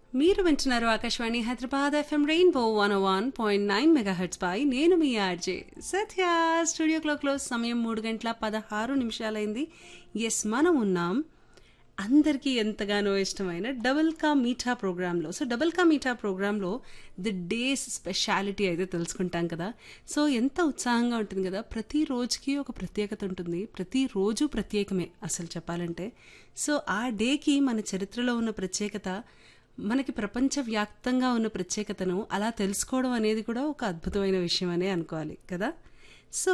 మీరు వింటున్నారు Akashvani Hyderabad FM rainbow one one point nine megahertz పై నేను మీ ఆర్జే సత్య స్టూడియో క్లాక్లో సమయం మూడు గంటల పదహారు నిమిషాలైంది ఎస్ మనం ఉన్నాం అందరికీ ఎంతగానో ఇష్టమైన డబుల్ కా మీఠా ప్రోగ్రాంలో సో డబుల్ కా మీఠా ప్రోగ్రాంలో ది డేస్ స్పెషాలిటీ అయితే తెలుసుకుంటాం కదా సో ఎంత ఉత్సాహంగా ఉంటుంది కదా ప్రతి రోజుకి ఒక ప్రత్యేకత ఉంటుంది ప్రతిరోజు ప్రత్యేకమే అసలు చెప్పాలంటే సో ఆ డేకి మన చరిత్రలో ఉన్న ప్రత్యేకత మనకి ప్రపంచవ్యాప్తంగా ఉన్న ప్రత్యేకతను అలా తెలుసుకోవడం అనేది కూడా ఒక అద్భుతమైన విషయం అనే అనుకోవాలి కదా